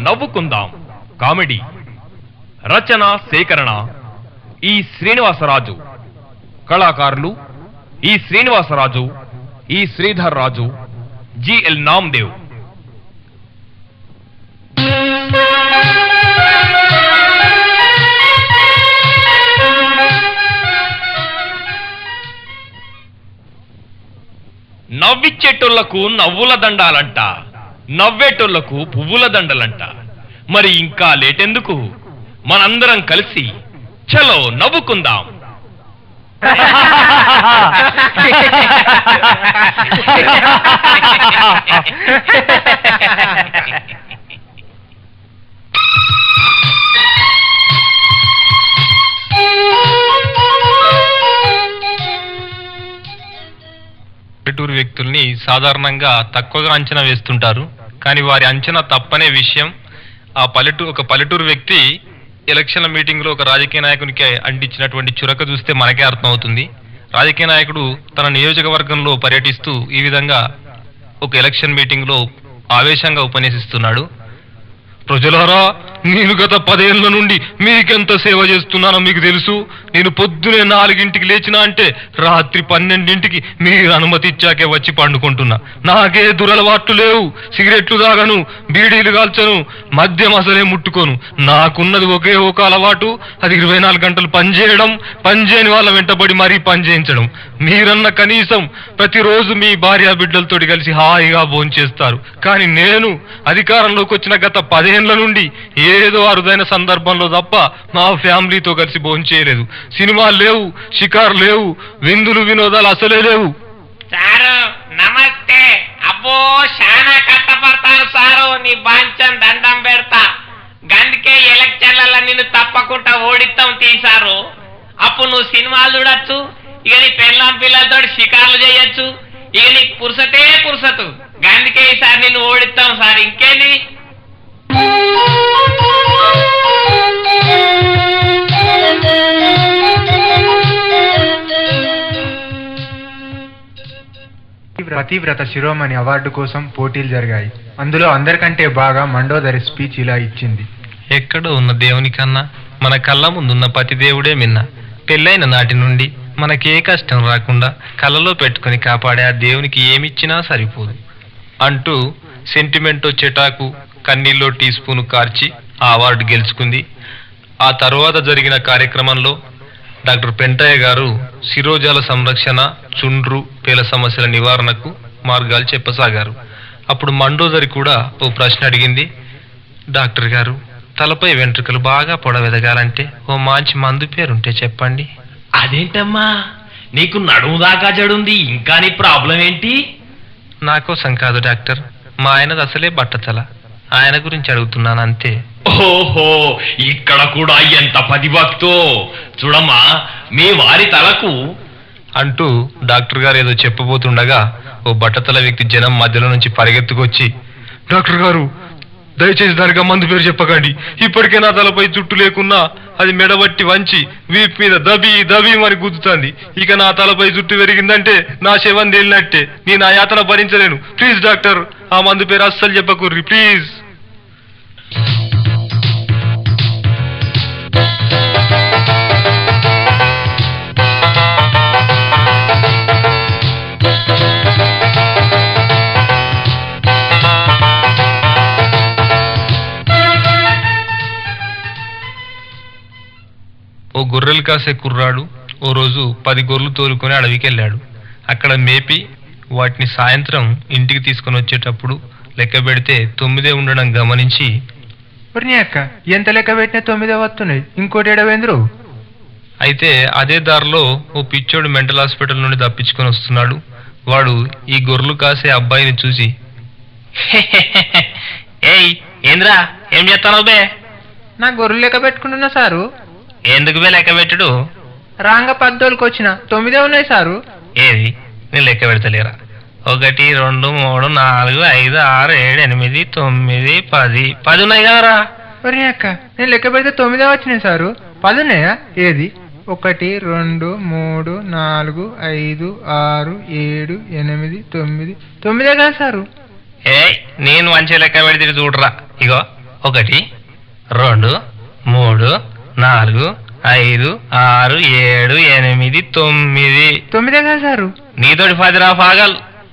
నవ్వుకుందాం comedy రచన సేకరణ ఈ శ్రీనివాసరాజు కళాకారులు E Srinivasaraju E Sridhar Raju G L Namdev నవ్విచ్చేటోళ్లకు నవ్వుల దండాలంట నవ్వేటోళ్లకు పువ్వుల దండలంట మరి ఇంకా లేటెందుకు మనందరం కలిసి చలో నవ్వుకుందాం పల్లెటూరు వ్యక్తుల్ని సాధారణంగా తక్కువగా అంచనా వేస్తుంటారు కానీ వారి అంచనా తప్పనే విషయం ఆ పల్లెటూరు ఒక పల్లెటూరు వ్యక్తి ఎలక్షన్ల మీటింగ్ లో ఒక రాజకీయ నాయకునికి అంటించినటువంటి చురక చూస్తే మనకే అర్థమవుతుంది రాజకీయ నాయకుడు తన నియోజకవర్గంలో పర్యటిస్తూ ఈ విధంగా ఒక ఎలక్షన్ మీటింగ్ లో ఆవేశంగా ఉపన్యసిస్తున్నాడు ప్రజలారా నేను గత పదేళ్ల నుండి మీకెంత సేవ చేస్తున్నానో మీకు తెలుసు నేను పొద్దునే నాలుగింటికి లేచినా అంటే రాత్రి పన్నెండింటికి మీరు అనుమతి ఇచ్చాకే వచ్చి పండుకుంటున్నా నాకే దురలవాట్లు లేవు సిగరెట్లు తాగను బీడీలు కాల్చను మద్యం అసలే ముట్టుకోను నాకున్నది ఒకే ఒక అలవాటు అది ఇరవై నాలుగు గంటలు పనిచేయడం పనిచేయని వాళ్ళ వెంటబడి మరీ పని చేయించడం మీరన్న కనీసం ప్రతిరోజు మీ భార్య బిడ్డలతోటి కలిసి హాయిగా భోంచేస్తారు కానీ నేను అధికారంలోకి వచ్చిన గత పదేళ్ల నుండి ఏదో అరుదైన సందర్భంలో తప్ప మా ఫ్యామిలీతో కలిసి భోంచేయలేదు సినిమాలు లేవు షికారు లేవు విందులు వినోదాలు అసలే లేవు సారు నమస్తే అబ్బో చాలా కష్టపడతాను సారు నీ బాంచం దండం పెడతా గందుకే ఎలక్షన్లలో నిన్ను తప్పకుండా ఓడిస్తాం తీసారు అప్పుడు నువ్వు సినిమాలు చూడొచ్చు ఇక నీ పెళ్ళాం పిల్లలతో షికార్లు చేయొచ్చు ఇక నీకు పురుసతే పురుసతు గందుకే ఈసారి నిన్ను ఓడిస్తాం సార్ ఇంకేంది పతివ్రత శిరోమణి అవార్డు కోసం పోటీలు జరిగాయి అందులో అందరికంటే బాగా మండోదరి స్పీచ్ ఇలా ఇచ్చింది ఎక్కడో ఉన్న దేవుని కన్నా మన కళ్ళ ముందున్న పతిదేవుడే మిన్న పెళ్ళైన నాటి నుండి మనకే కష్టం రాకుండా కళ్ళలో పెట్టుకొని కాపాడే ఆ దేవునికి ఏమిచ్చినా సరిపోదు అంటూ సెంటిమెంటో చెటాకు కన్నీల్లో టీ స్పూన్ కార్చి ఆ అవార్డు గెలుచుకుంది ఆ తర్వాత జరిగిన కార్యక్రమంలో డాక్టర్ పెంటయ్య గారు శిరోజాల సంరక్షణ చుండ్రు పేల సమస్యల నివారణకు మార్గాలు చెప్పసాగారు అప్పుడు మండోదరి కూడా ఓ ప్రశ్న అడిగింది డాక్టర్ గారు తలపై వెంట్రుకలు బాగా పొడవెదగాలంటే ఓ మంచి మందు పేరుంటే చెప్పండి అదేంటమ్మా నీకు నడుము దాకా జడుంది ఇంకా నీ ప్రాబ్లం ఏంటి నా కోసం కాదు డాక్టర్ మా ఆయనది అసలే బట్టతల ఆయన గురించి అడుగుతున్నాను అంతే ఓహో ఇక్కడ కూడా ఎంత పదిభక్తో చూడమ్మా మీ వారి తలకు అంటూ డాక్టర్ గారు ఏదో చెప్పబోతుండగా ఓ బట్టతల వ్యక్తి జనం మధ్యలో నుంచి పరిగెత్తుకొచ్చి డాక్టర్ గారు దయచేసి దానిగా మందు పేరు చెప్పకండి ఇప్పటికే నా తలపై జుట్టు లేకున్నా అది మెడబట్టి వంచి వీప్ మీద దబి దబి మరి గుద్దుతుంది ఇక నా తలపై జుట్టు పెరిగిందంటే నా శవం తేలినట్టే నేను ఆ యాతన భరించలేను ప్లీజ్ డాక్టర్ ఆ మందు పేరు అస్సలు చెప్పకుర్రి ప్లీజ్ ఓ గొర్రెలు కాసే కుర్రాడు ఓ రోజు పది గొర్రెలు తోలుకొని అడవికి వెళ్ళాడు అక్కడ మేపి వాటిని సాయంత్రం ఇంటికి తీసుకొని వచ్చేటప్పుడు లెక్క పెడితే తొమ్మిదే ఉండడం గమనించి ఒరిని అక్క ఎంత లెక్క పెట్టినా తొమ్మిదే వస్తున్నాయి ఇంకోటి ఎడవేంద్రు అయితే అదే దారిలో ఓ పిచ్చోడు మెంటల్ హాస్పిటల్ నుండి తప్పించుకొని వస్తున్నాడు వాడు ఈ గొర్రెలు కాసే అబ్బాయిని చూసి ఏయ్ ఏంద్రా ఏం చేస్తావు బే నా గొర్రెలు లెక్క పెట్టుకుంటున్నా సారు ఎందుకు బే లెక్క పెట్టుడు రాంగ పద్దోళ్ళకి వచ్చిన తొమ్మిదే ఉన్నాయి సారు ఏది నేను లెక్క పెడతలేరా ఒకటి రెండు మూడు నాలుగు ఐదు ఆరు ఏడు ఎనిమిది తొమ్మిది పది పది ఉన్నాయి కదరా ఒరిని అక్క నేను లెక్క పెడితే తొమ్మిదే వచ్చినాయి సారు పది ఉన్నాయా ఏది ఒకటి రెండు మూడు నాలుగు ఐదు ఆరు ఏడు ఎనిమిది తొమ్మిది తొమ్మిదే కదా సారు ఏ నేను మంచి లెక్క పెడితే చూడరా ఇగో ఒకటి రెండు మూడు నాలుగు ఐదు ఆరు ఏడు ఎనిమిది తొమ్మిది తొమ్మిదే కదా సారు నీతోటి పదిరా పాగల్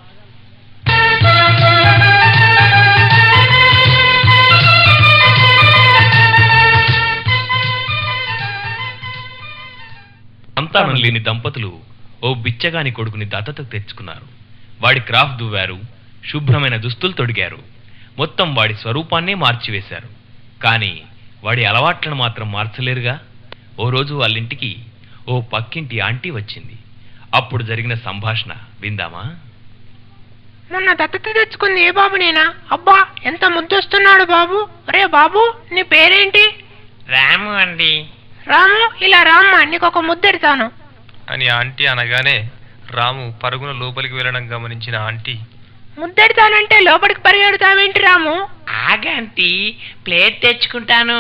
సంతానం లేని దంపతులు ఓ బిచ్చగాని కొడుకుని దత్తత తెచ్చుకున్నారు వాడి క్రాఫ్ దువ్వారు శుభ్రమైన దుస్తులు తొడిగారు మొత్తం వాడి స్వరూపాన్నే మార్చివేశారు కానీ వాడి అలవాట్లను మాత్రం మార్చలేరుగా ఓ రోజు వాళ్ళింటికి ఓ పక్కింటి ఆంటీ వచ్చింది అప్పుడు జరిగిన సంభాషణ విందామా మొన్న దత్తత తెచ్చుకుంది ఏ బాబు నేనా అబ్బా ఎంత ముద్దొస్తున్నాడు బాబు ఒరే బాబు నీ పేరేంటి రాము అండి రాము ఇలా రామ్మా నీకు ఒక ముద్దెడతాను అని ఆంటీ అనగానే రాము పరుగున లోపలికి వెళ్ళడం గమనించిన ఆంటీ ముద్దెడతానంటే లోపలికి పరిగెడతావేంటి రాము ఆగంటి ప్లేట్ తెచ్చుకుంటాను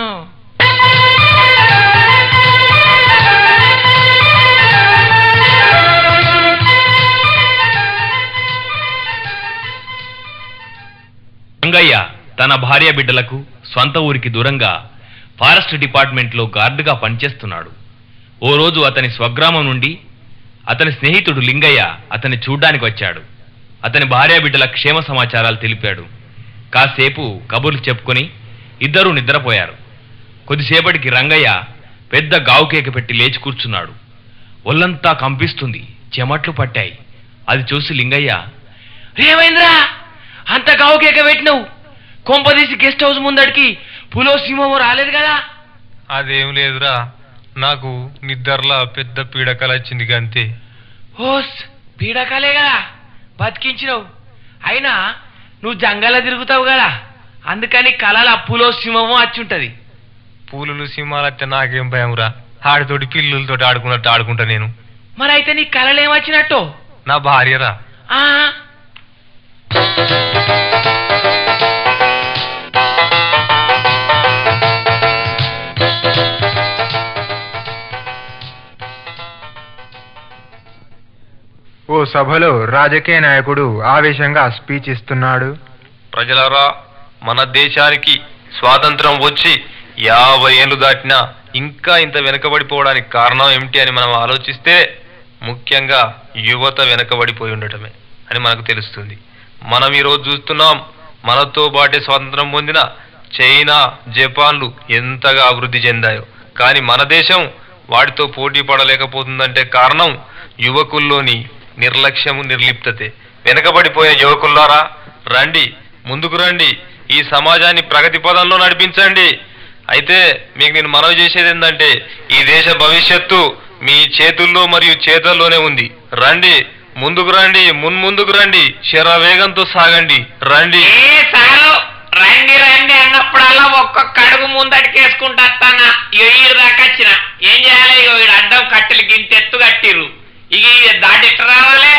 రంగయ్య తన భార్య బిడ్డలకు స్వంత ఊరికి దూరంగా ఫారెస్ట్ డిపార్ట్మెంట్లో గార్డుగా పనిచేస్తున్నాడు ఓ రోజు అతని స్వగ్రామం నుండి అతని స్నేహితుడు లింగయ్య అతన్ని చూడ్డానికి వచ్చాడు అతని భార్య బిడ్డల క్షేమ సమాచారాలు తెలిపాడు కాసేపు కబుర్లు చెప్పుకొని ఇద్దరూ నిద్రపోయారు కొద్దిసేపటికి రంగయ్య పెద్ద గావు కేక పెట్టి లేచి కూర్చున్నాడు ఒళ్ళంతా కంపిస్తుంది చెమట్లు పట్టాయి అది చూసి లింగయ్య రేమైంద్రా అంత గావు కేక పెట్టినవు కొంపదీసి గెస్ట్ హౌస్ ముందడికి పులో సింహము రాలేదు కదా అదేం లేదురా నాకు నిద్రలా పెద్ద పీడకల వచ్చింది గంతే ఓస్ పీడకలే కదా బతికించినవు అయినా నువ్వు జంగల తిరుగుతావు కదా అందుకని కలల పులో సింహము వచ్చుంటది పూలులు సింహాలైతే నాకేం భయంరా ఆడితోటి పిల్లులతోటి ఆడుకున్నట్టు ఆడుకుంటా నేను మరి అయితే నీ కలలేమొచ్చినట్టు నా భార్యరా ఆ ఓ సభలో రాజకీయ నాయకుడు ఆవేశంగా స్పీచ్ ఇస్తున్నాడు ప్రజలారా మన దేశానికి స్వాతంత్రం వచ్చి యాభై ఏళ్ళు దాటినా ఇంకా ఇంత వెనుకబడిపోవడానికి కారణం ఏమిటి అని మనం ఆలోచిస్తే ముఖ్యంగా యువత వెనుకబడిపోయి ఉండటమే అని మనకు తెలుస్తుంది మనం ఈరోజు చూస్తున్నాం మనతో పాటే స్వాతంత్రం పొందిన చైనా జపాన్లు ఎంతగా అభివృద్ధి చెందాయో కానీ మన దేశం వాటితో పోటీ పడలేకపోతుందంటే కారణం యువకుల్లోని నిర్లక్ష్యము నిర్లిప్తతే వెనకబడిపోయే యువకుల్లారా రండి ముందుకు రండి ఈ సమాజాన్ని ప్రగతి పదంలో నడిపించండి అయితే మీకు నేను మనవి చేసేది ఏంటంటే ఈ దేశ భవిష్యత్తు మీ చేతుల్లో మరియు చేతల్లోనే ఉంది రండి ముందుకు రండి మున్ముందుకు రండి శర వేగంతో సాగండి రండి ఏ సారు రండి రండి అన్నప్పుడల్లా ఒక్కొక్క అడుగు ముందటికి వేసుకుంటా వస్తానా ఇగో ఈడు దాకా వచ్చిన ఏం చేయాలి ఇగో ఈడు అడ్డం కట్టెలు గింత ఎత్తు కట్టిర్రు ఇక ఇది దాటి ఎట్ట రావాలి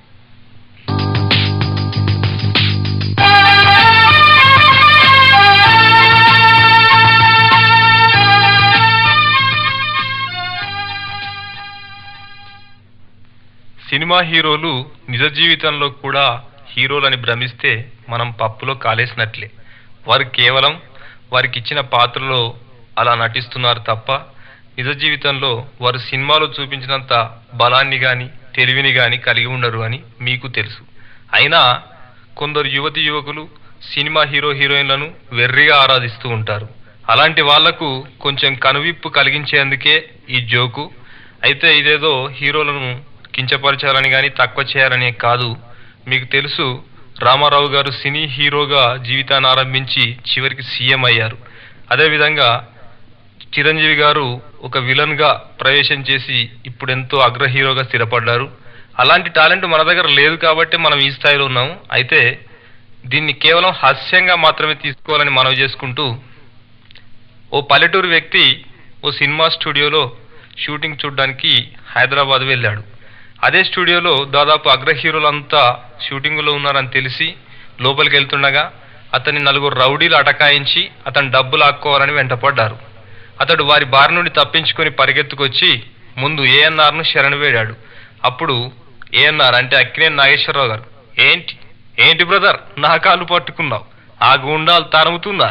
సినిమా హీరోలు నిజ జీవితంలో కూడా హీరోలని భ్రమిస్తే మనం పప్పులో కాలేసినట్లే వారు కేవలం వారికి ఇచ్చిన పాత్రలో అలా నటిస్తున్నారు తప్ప నిజ జీవితంలో వారు సినిమాలో చూపించినంత బలాన్ని గాని తెలివిని గాని కలిగి ఉండరు అని మీకు తెలుసు అయినా కొందరు యువతి యువకులు సినిమా హీరో హీరోయిన్లను వెర్రిగా ఆరాధిస్తూ ఉంటారు అలాంటి వాళ్లకు కొంచెం కనువిప్పు కలిగించేందుకే ఈ జోకు అయితే ఇదేదో హీరోలను కించపరచాలని కానీ తక్కువ చేయాలని కాదు మీకు తెలుసు రామారావు గారు సినీ హీరోగా జీవితాన్ని ఆరంభించి చివరికి సీఎం అయ్యారు అదేవిధంగా చిరంజీవి గారు ఒక విలన్ గా ప్రవేశం చేసి ఇప్పుడు ఎంతో అగ్ర హీరోగా స్థిరపడ్డారు అలాంటి టాలెంట్ మన దగ్గర లేదు కాబట్టి మనం ఈ స్థాయిలో ఉన్నాం అయితే దీన్ని కేవలం హాస్యంగా మాత్రమే తీసుకోవాలని మనవి చేసుకుంటూ ఓ పల్లెటూరు వ్యక్తి ఓ సినిమా స్టూడియోలో షూటింగ్ చూడడానికి హైదరాబాద్ వెళ్ళాడు అదే స్టూడియోలో దాదాపు అగ్ర హీరోలంతా షూటింగ్లో ఉన్నారని తెలిసి లోపలికి వెళ్తుండగా అతన్ని నలుగురు రౌడీలు అటకాయించి అతని డబ్బు లాక్కోవాలని వెంటపడ్డారు అతడు వారి బారి నుండి తప్పించుకొని పరిగెత్తుకొచ్చి ముందు ఏఎన్ఆర్ను శరణు వేడాడు అప్పుడు ఏఎన్ఆర్ అంటే అక్కినేని నాగేశ్వరరావు గారు ఏంటి ఏంటి బ్రదర్ నా కాలు పట్టుకున్నావు ఆ గుండాలు తరుముతున్నారా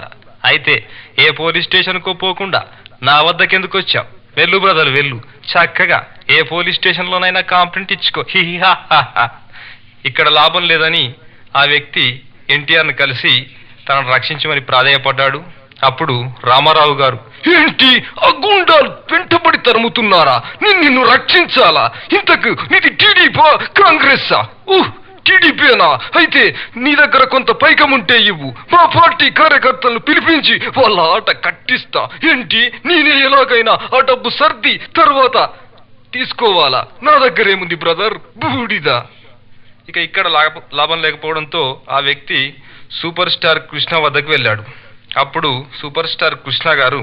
అయితే ఏ పోలీస్ స్టేషన్కో పోకుండా నా వద్దకెందుకు వచ్చావు వెళ్ళు బ్రదర్ వెళ్ళు చక్కగా ఏ పోలీస్ స్టేషన్లోనైనా కంప్లైంట్ ఇచ్చుకో హిహిహాహాహా. ఇక్కడ లాభం లేదని ఆ వ్యక్తి ఎన్టీఆర్ని కలిసి తనను రక్షించమని ప్రాధేయపడ్డాడు అప్పుడు రామారావు గారు ఏంటి ఆ గుండాలు వెంటబడి తరుముతున్నారా నేను నిన్ను రక్షించాలా ఇంతకు నీది టీడీపా కాంగ్రెస్సా ఊహ్ టీడీపీనా అయితే నీ దగ్గర కొంత పైకం ఉంటే ఇవ్వు మా పార్టీ కార్యకర్తలను పిలిపించి వాళ్ళ ఆట కట్టిస్తా ఏంటి నేనే ఎలాగైనా ఆ డబ్బు సర్ది తర్వాత తీసుకోవాలా నా దగ్గర ఏముంది బ్రదర్ బూడిదా ఇక ఇక్కడ లాభ- లాభం లేకపోవడంతో ఆ వ్యక్తి సూపర్ స్టార్ కృష్ణ వద్దకు వెళ్ళాడు అప్పుడు సూపర్ స్టార్ కృష్ణ గారు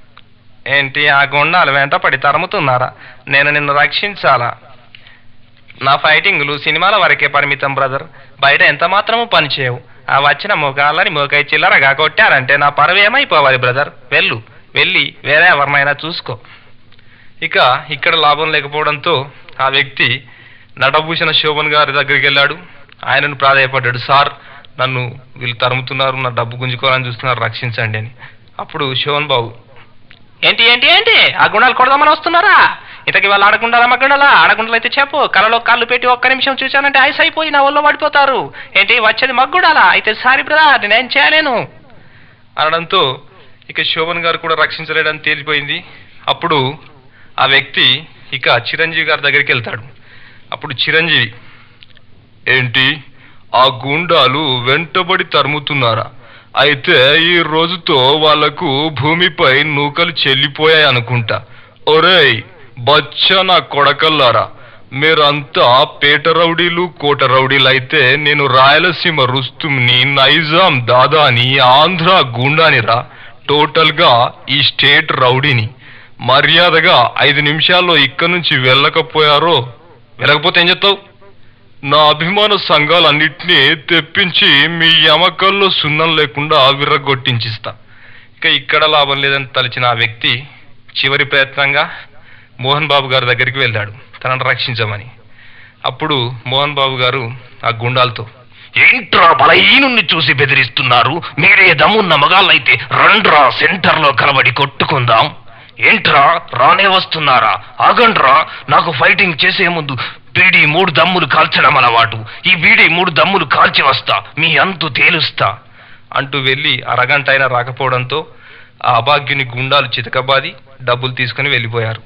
ఏంటి ఆ గుండాలు వెంట పడి తరుముతున్నారా నేను నిన్ను రక్షించాలా నా ఫైటింగ్లు సినిమాల వరకే పరిమితం బ్రదర్ బయట ఎంత మాత్రము పనిచేయవు ఆ వచ్చిన ముఖాలని మోకై చిల్లరగా కొట్టారంటే నా పరువు ఏమైపోవాలి బ్రదర్ వెళ్ళు వెళ్ళి వేరే ఎవరినైనా చూసుకో ఇక ఇక్కడ లాభం లేకపోవడంతో ఆ వ్యక్తి నటభూషణ శోభన్ గారి దగ్గరికి వెళ్ళాడు ఆయనను ప్రాధాయపడ్డాడు సార్ నన్ను వీళ్ళు తరుముతున్నారు నా డబ్బు గుంజుకోవాలని చూస్తున్నారు రక్షించండి అని అప్పుడు శోభన్ బాబు ఏంటి ఏంటి ఏంటి ఆ గుణాలు కొడదామని వస్తున్నారా ఇంతకి వాళ్ళు ఆడకుండా మగ్గడాలా ఆడకుండా అయితే చెప్పు కలలో కాళ్ళు పెట్టి ఒక్క నిమిషం చూశానంటే ఐస్ అయిపోయి నా ఒళ్ళో పడిపోతారు ఏంటి వచ్చేది మగ్గుడాలా అయితే సారీ బ్రదర్ నేను చేయలేను అనడంతో ఇక శోభన్ గారు కూడా రక్షించలేడని తేలిపోయింది అప్పుడు ఆ వ్యక్తి ఇక చిరంజీవి గారి దగ్గరికి వెళ్తాడు అప్పుడు చిరంజీవి ఏంటి ఆ గుండాలు వెంటబడి తరుముతున్నారా అయితే ఈ రోజుతో వాళ్లకు భూమిపై నూకలు చెల్లిపోయాయి అనుకుంటా ఒరేయ్ బచ్చ నా కొడకల్లారా మీరంతా పేట రౌడీలు కోట రౌడీలు అయితే నేను రాయలసీమ రుస్తుమ్ని నైజాం దాదాని ఆంధ్ర గుండానిరా టోటల్ గా ఈ స్టేట్ రౌడీని మర్యాదగా ఐదు నిమిషాల్లో ఇక్కడి నుంచి వెళ్ళకపోయారో వెళ్ళకపోతే ఏం చెప్తావు నా అభిమాన సంఘాలన్నింటినీ తెప్పించి మీ యమకల్లో సున్నం లేకుండా విర్రగొట్టించిస్తా ఇక ఇక్కడ లాభం లేదని తలిచిన ఆ వ్యక్తి చివరి ప్రయత్నంగా మోహన్ బాబు గారి దగ్గరికి వెళ్ళాడు తనను రక్షించమని అప్పుడు మోహన్ బాబు గారు ఆ గుండాలతో ఏంట్రా బలహీనుణ్ణి చూసి బెదిరిస్తున్నారు మీరే దమ్మున్న మగాళ్ళైతే రండ్రా సెంటర్లో కలబడి కొట్టుకుందాం ఏంట్రా రానే వస్తున్నారా ఆగండ్రా నాకు ఫైటింగ్ చేసే ముందు బీడీ మూడు దమ్ములు కాల్చడం అలవాటు ఈ బీడీ మూడు దమ్ములు కాల్చి వస్తా మీ అంతు తేలుస్తా అంటూ వెళ్ళి అరగంట అయినా రాకపోవడంతో ఆ అభాగ్యుని గుండాలు చితకబాది డబ్బులు తీసుకుని వెళ్ళిపోయారు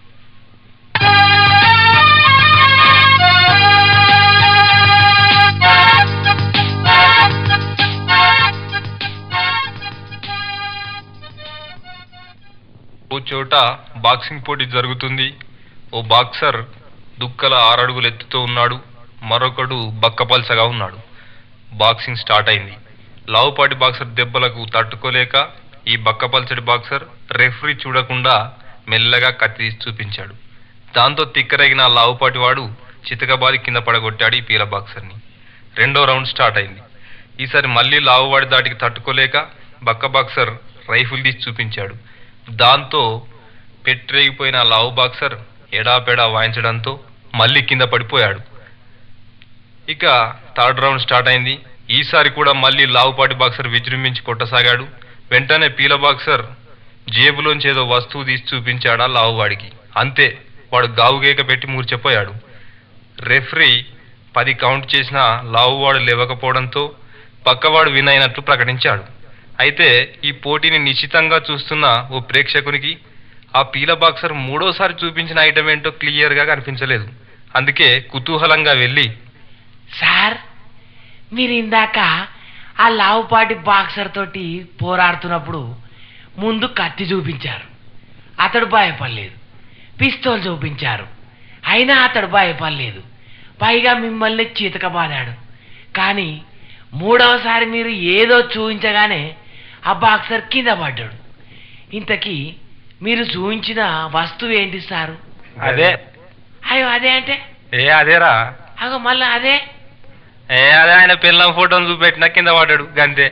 ఓ చోట బాక్సింగ్ పోటీ జరుగుతుంది ఓ బాక్సర్ దుక్కల ఆరడుగులు ఎత్తుతూ ఉన్నాడు మరొకడు బక్కపల్సగా ఉన్నాడు బాక్సింగ్ స్టార్ట్ అయింది లావుపాటి బాక్సర్ దెబ్బలకు తట్టుకోలేక ఈ బక్కపల్చడి బాక్సర్ రెఫరీ చూడకుండా మెల్లగా కత్తి తీసి చూపించాడు దాంతో తిక్కరగిన ఆ లావుపాటి వాడు చితకబాది కింద పడగొట్టాడు ఈ పీల బాక్సర్ని రెండో రౌండ్ స్టార్ట్ అయింది ఈసారి మళ్ళీ లావువాడి దాటికి తట్టుకోలేక బక్క బాక్సర్ రైఫిల్ తీసి చూపించాడు దాంతో పెట్టరేగిపోయిన ఆ లావు బాక్సర్ ఎడాపెడా వాయించడంతో మళ్ళీ కింద పడిపోయాడు ఇక థర్డ్ రౌండ్ స్టార్ట్ అయింది ఈసారి కూడా మళ్ళీ లావుపాటి బాక్సర్ విజృంభించి కొట్టసాగాడు వెంటనే పీల బాక్సర్ జేబులోంచి ఏదో వస్తువు తీసి చూపించాడా లావువాడికి అంతే వాడు గావుగేక పెట్టి మూర్చపోయాడు రెఫరీ పది కౌంట్ చేసిన లావువాడు లేవకపోవడంతో పక్కవాడు విన్ అయినట్లు ప్రకటించాడు అయితే ఈ పోటీని నిశ్చితంగా చూస్తున్న ఓ ప్రేక్షకునికి ఆ పీల బాక్సర్ మూడోసారి చూపించిన ఐటమ్ ఏంటో క్లియర్గా కనిపించలేదు అందుకే కుతూహలంగా వెళ్ళి సార్ మీరు ఇందాక ఆ లావుపాటి బాక్సర్ తోటి పోరాడుతున్నప్పుడు ముందు కత్తి చూపించారు అతడు భయపడలేదు పిస్తోల్ చూపించారు అయినా అతడు భయపడలేదు పైగా మిమ్మల్ని చీతకబాదాడు కానీ మూడవసారి మీరు ఏదో చూపించగానే ఆ బాక్సర్ కింద పడ్డాడు ఇంతకీ మీరు చూపించిన వస్తువు ఏంటి సారు అదే అయ్యో అదే అంటే ఏ అదేరా అగో మళ్ళా అదే ఏ అదే ఆయన పిల్లం ఫోటోను చూపెట్టిన కింద పడ్డాడు గంతే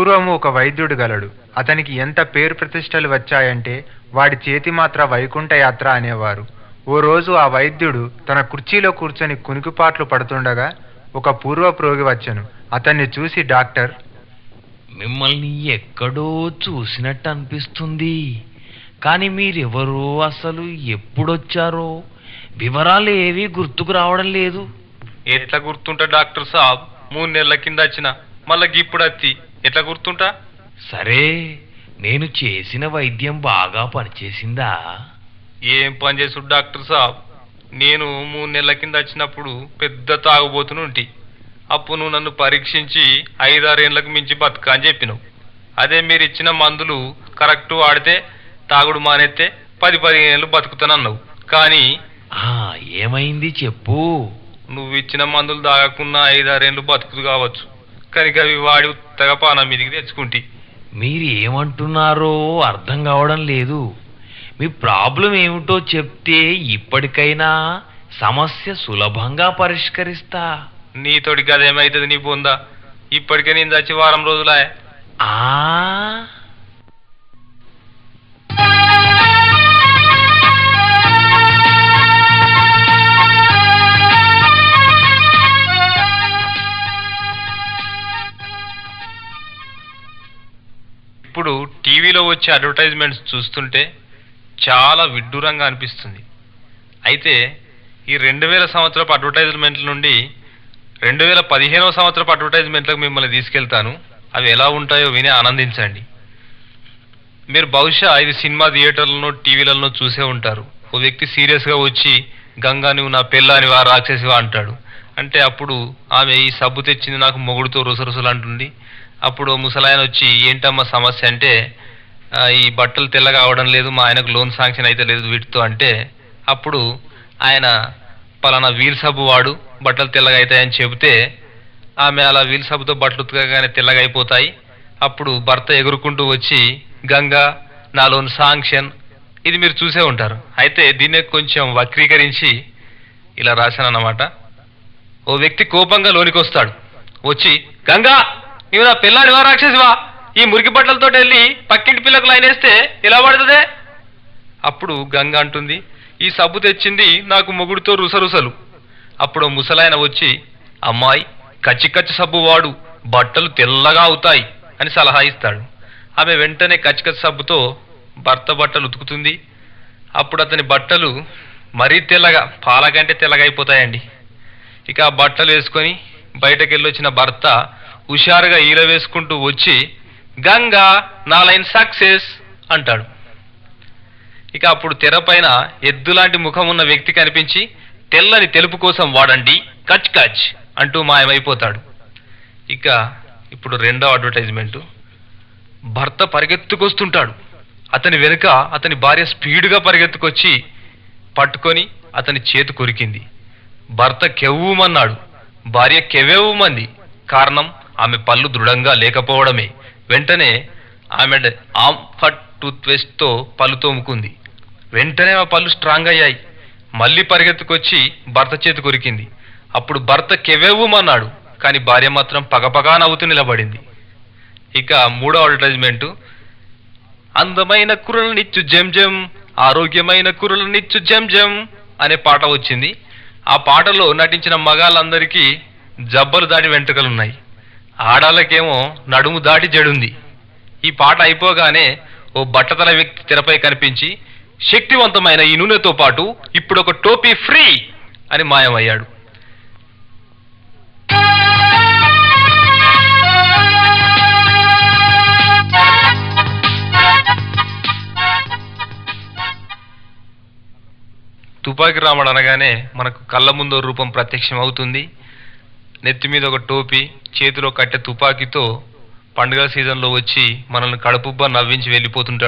పూర్వము ఒక వైద్యుడు గలడు అతనికి ఎంత పేరు ప్రతిష్టలు వచ్చాయంటే వాడి చేతి మాత్ర వైకుంఠ యాత్ర అనేవారు ఓ రోజు ఆ వైద్యుడు తన కుర్చీలో కూర్చొని కునికిపాట్లు పడుతుండగా ఒక పూర్వపు రోగి వచ్చెను అతన్ని చూసి డాక్టర్ మిమ్మల్ని ఎక్కడో చూసినట్టు అనిపిస్తుంది కానీ మీరెవరో అసలు ఎప్పుడొచ్చారో వివరాలు ఏవి గుర్తుకు రావడం లేదు ఎట్లా గుర్తుంటా డాక్టర్ సాబ్ మూడు నెలల కింద వచ్చిన మళ్ళా ఇప్పుడు అత్తి ఎట్లా గుర్తుంటా సరే నేను చేసిన వైద్యం బాగా పనిచేసిందా ఏం పని చేసుడు డాక్టర్ సాబ్ నేను మూడు నెలల కింద వచ్చినప్పుడు పెద్ద తాగుబోతునుంటి అప్పుడు నువ్వు నన్ను పరీక్షించి ఐదారేళ్లకు మించి బతుక అని చెప్పినావు అదే మీరు ఇచ్చిన మందులు కరెక్ట్ వాడితే తాగుడు మానేస్తే పది పదిహేను ఏళ్ళు బతుకుతానన్నావు కానీ ఆ ఏమైంది చెప్పు నువ్వు ఇచ్చిన మందులు తాగకుండా ఐదారేళ్ళు బతుకుదు కావచ్చు కనుక అవి వాడి తెగపాన మీదికి తెచ్చుకుంటి మీరు ఏమంటున్నారో అర్థం కావడం లేదు మీ ప్రాబ్లం ఏమిటో చెప్తే ఇప్పటికైనా సమస్య సులభంగా పరిష్కరిస్తా నీతోటి గదేమైతుంది నీ పొందా ఇప్పటికే నేను చచ్చి వారం రోజులే ఆ ఇప్పుడు టీవీలో వచ్చే అడ్వర్టైజ్మెంట్స్ చూస్తుంటే చాలా విడ్డూరంగా అనిపిస్తుంది అయితే ఈ రెండు వేల సంవత్సరపు అడ్వర్టైజ్మెంట్ల నుండి రెండు వేల పదిహేనవ సంవత్సరపు అడ్వర్టైజ్మెంట్లకు మిమ్మల్ని తీసుకెళ్తాను అవి ఎలా ఉంటాయో విని ఆనందించండి మీరు బహుశా ఇది సినిమా థియేటర్లను టీవీలలో చూసే ఉంటారు ఓ వ్యక్తి సీరియస్గా వచ్చి గంగా నువ్వు నా పెళ్ళాని వా రాక్షసివా అంటాడు అంటే అప్పుడు ఆమె ఈ సబ్బు తెచ్చింది నాకు మొగుడుతో రుసరుసలు అంటుంది అప్పుడు ఓ ముసలాయన వచ్చి ఏంటమ్మా సమస్య అంటే "ఆ, ఈ బట్టలు తెల్లగా అవడం లేదు మా ఆయనకు లోన్ శాంక్షన్ అయితే లేదు వీటితో అంటే అప్పుడు ఆయన పలానా వీల్ సబ్బు వాడు బట్టలు తెల్లగా అవుతాయని చెబితే ఆమె అలా వీల్ సబ్బుతో బట్టలు ఉతకగానే తెల్లగా అయిపోతాయి అప్పుడు భర్త ఎగురుకుంటూ వచ్చి గంగా నా లోన్ శాంక్షన్ ఇది మీరు చూసే ఉంటారు అయితే దీన్నే కొంచెం వక్రీకరించి ఇలా రాశానన్నమాట ఓ వ్యక్తి కోపంగా లోనికి వస్తాడు వచ్చి గంగా నీవు నా పిల్లాడివా రాక్షసివా ఈ మురికి బట్టలతో వెళ్ళి పక్కింటి పిల్లకు లైన్ వేస్తే ఎలా పడుతుందే అప్పుడు గంగ అంటుంది ఈ సబ్బు తెచ్చింది నాకు మొగుడుతో రుసరుసలు అప్పుడు ముసలాయన వచ్చి అమ్మాయి కచ్చి కచ్చి సబ్బు వాడు బట్టలు తెల్లగా అవుతాయి అని సలహా ఇస్తాడు ఆమె వెంటనే కచ్చికచ్చి సబ్బుతో భర్త బట్టలు ఉతుకుతుంది అప్పుడు అతని బట్టలు మరీ తెల్లగా పాల కంటే తెల్లగా అయిపోతాయండి ఇక ఆ బట్టలు వేసుకొని బయటకు వెళ్ళొచ్చిన భర్త హుషారుగా ఈల వేసుకుంటూ వచ్చి గంగా నా లైన్ సక్సెస్ అంటాడు ఇక అప్పుడు తెరపైన ఎద్దులాంటి ముఖం ఉన్న వ్యక్తి కనిపించి తెల్లని తెలుపు కోసం వాడండి కచ్ కచ్ అంటూ మాయమైపోతాడు ఇక ఇప్పుడు రెండో అడ్వర్టైజ్మెంటు భర్త పరిగెత్తుకొస్తుంటాడు అతని వెనుక అతని భార్య స్పీడ్గా పరిగెత్తుకొచ్చి పట్టుకొని అతని చేతు కొరికింది భర్త కెవ్వుమన్నాడు భార్య కెవ్వేవుమంది కారణం ఆమె పళ్ళు దృఢంగా లేకపోవడమే వెంటనే ఆమె ఆమ్ ఫట్ టూత్ పేస్ట్తో పళ్ళు తోముకుంది వెంటనే ఆ పళ్ళు స్ట్రాంగ్ అయ్యాయి మళ్ళీ పరిగెత్తుకొచ్చి భర్త చేతి కొరికింది అప్పుడు భర్త కెవ్వేవుమన్నాడు కానీ భార్య మాత్రం పగపగా నవ్వుతూ నిలబడింది ఇక మూడో అడ్వర్టైజ్మెంటు అందమైన కురలనిచ్చు జం జం ఆరోగ్యమైన కురలనిచ్చు జం జం అనే పాట వచ్చింది ఆ పాటలో నటించిన మగాళ్ళందరికీ జబ్బలు దాటి వెంట్రుకలున్నాయి ఆడాళ్ళకేమో నడుము దాటి జడుంది ఈ పాట అయిపోగానే ఓ బట్టతల వ్యక్తి తెరపై కనిపించి శక్తివంతమైన ఈ నూనెతో పాటు ఇప్పుడు ఒక టోపీ ఫ్రీ అని మాయమయ్యాడు తుపాకి రాముడు అనగానే మనకు కళ్ళ ముందు రూపం ప్రత్యక్షం అవుతుంది నెత్తి మీద ఒక టోపీ చేతిలో కట్టె తుపాకీతో పండుగ సీజన్లో వచ్చి మనల్ని కడుపుబ్బ నవ్వించి వెళ్ళిపోతుంటాడు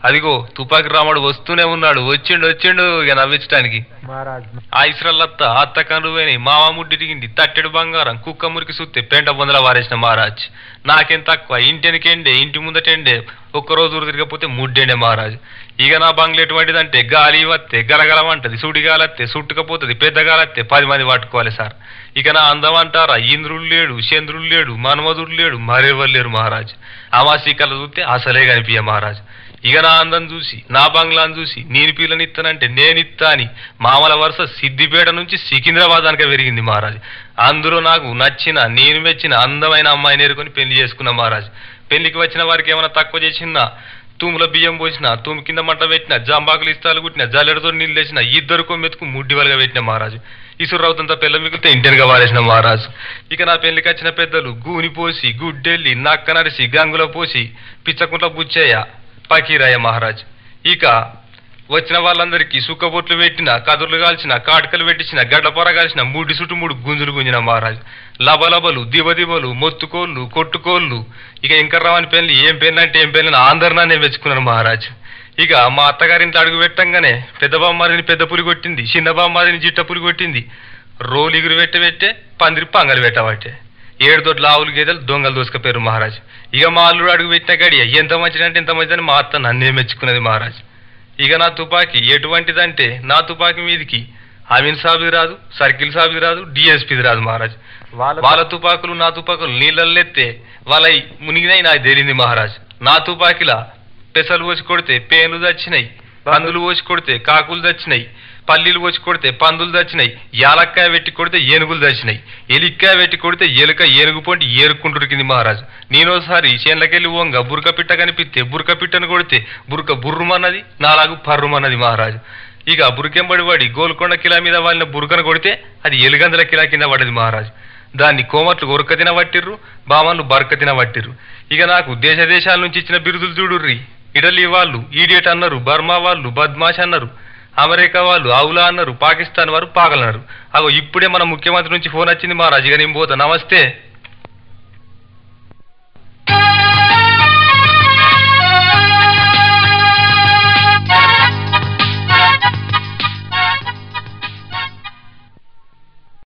అదిగో తుపాకి రాముడు వస్తూనే ఉన్నాడు వచ్చిండు వచ్చిండు ఇక నవ్వించడానికి మహారాజ్ ఆ ఇస్రాలత్త అత్త కనువేని మామ ముడ్డిరిగింది తట్టెడు బంగారం కుక్క మురికి సుత్తే పెంట బొందల వారేసిన మహారాజ్ నాకేం తక్కువ ఇంటినికెండే ఇంటి ముందటెండే ఒక్కరోజు ఊరు తిరగకపోతే ముడ్డెండే మహారాజ్ ఇక నా బంగ్లా ఎటువంటిదంటే గాలి వస్తే గలగలమంటది సుడి గాలత్తే సుట్టుకపోతుంది పెద్ద గాలత్తే పది మంది పట్టుకోవాలి సార్ ఇక నా అందం అంటారా ఇంద్రుడు లేడు చంద్రుడు లేడు మన్మధుడు లేడు మరెవరు లేరు మహారాజ్ అమాసికలు చూస్తే అసలే కనిపించ మహారాజ్ ఇక నా అందం చూసి నా బంగ్లాను చూసి నేను పిల్లనిస్తానంటే నేనిత్తా అని మామల వరుస సిద్దిపేట నుంచి సికింద్రాబాద్ అనక పెరిగింది మహారాజ్ అందులో నాకు నచ్చిన నేను మెచ్చిన అందమైన అమ్మాయిని ఎరుకొని పెళ్లి చేసుకున్న మహారాజ్ పెళ్లికి వచ్చిన వారికి ఏమైనా తక్కువ చేసినా తూముల బియ్యం పోసిన తూము కింద మంట పెట్టిన జంబాకులు ఇస్తాలు కుట్టిన జల్లెడతో నీళ్ళు వేసిన ఇద్దరు కొమ్మెత్తుకు ముడ్డివలుగా పెట్టిన మహారాజు ఇసురవుతంతా పిల్ల మిగిలితే ఇంటెనగా వారేసిన మహారాజు ఇక నా పెళ్లికి వచ్చిన పెద్దలు గూని పోసి గుడ్డెల్లి నక్క నరిసి గంగులో పోసి పిచ్చకుంట్ల బుచ్చయ్య పకీరయ్య మహారాజ్ ఇక వచ్చిన వాళ్ళందరికీ సుక్కబొట్లు పెట్టిన కదుర్లు కాల్చిన కాటుకలు పెట్టించిన గడ్డపొర కాల్చిన మూడి చుట్టూ మూడు గుంజులు గుంజిన మహారాజ్ లబలబలు దిబదిబలు మొత్తుకోళ్ళు కొట్టుకోళ్ళు ఇక ఇంకా రావని పెళ్లి ఏం పెళ్ళి అంటే ఏం పెళ్ళి అందరు నన్నే మెచ్చుకున్నాను మహారాజ్ ఇక మా అత్తగారింట్లో అడుగు పెట్టంగానే పెద్ద బామ్మారిని పెద్ద పులి కొట్టింది చిన్న బామ్మారిని జిట్ట పులి కొట్టింది రోలు ఎగురు పెట్ట పెట్టే పందిరి పంగలు పెట్టబట్టే ఏడు దొడ్ల ఆవులు గేదెలు దొంగలు దోసుకపోయారు మహారాజ్ ఇక మా అల్లుడు అడుగు పెట్టిన గడియ ఎంత మంచిదంటే ఎంత మంచిదని మా అత్త నన్నే మెచ్చుకున్నది మహారాజ్ ఇక నా తుపాకీ ఎటువంటిదంటే నా తుపాకీ మీదికి అమీన్ సాబిది రాదు సర్కిల్ సాబిది రాదు డిఎస్పీది రాదు మహారాజ్ వాళ్ళ వాళ్ళ తుపాకులు నా తుపాకులు నీళ్ళెత్తే వాళ్ళ మునిగినాయి నాకు తేలింది మహారాజ్ నా తుపాకిలా పెసలు పోసి కొడితే పేన్లు చచ్చినాయి పందులు పోసి కొడితే కాకులు చచ్చినాయి పల్లీలు పోసి కొడితే పందులు చచ్చినాయి యాలక్కాయ పెట్టి కొడితే ఏనుగులు చచ్చినాయి ఎలిక్కాయ పెట్టి కొడితే ఎలుక ఏనుగు పొంటి ఏరుకుంటురికింది మహారాజు నేనోసారి చేన్లకెళ్ళి ఓంగ బురక పిట్ట కనిపిస్తే బురక పిట్టను కొడితే బురక బుర్రుమన్నది నాలాగు పర్రుమన్నది మహారాజు ఇక బురకెంబడి పడి గోల్కొండ కిలా మీద వాళ్ళ బురకను కొడితే అది ఎలుగందల కిలా కింద పడ్డది మహారాజు దాన్ని కోమట్లు ఉరక తినబట్టిర్రు బామన్లు బరక తినబట్టిర్రు ఇక నాకు దేశ దేశాల నుంచి ఇచ్చిన బిరుదులు చూడుర్రి ఇటలీ వాళ్ళు ఈడియట్ అన్నారు బర్మా వాళ్ళు బద్మాష్ అన్నారు అమెరికా వాళ్ళు ఆవులా అన్నారు పాకిస్తాన్ వారు పాగలన్నారు అగో ఇప్పుడే మన ముఖ్యమంత్రి నుంచి ఫోన్ వచ్చింది మహారాజు ఇక నేను పోతా నమస్తే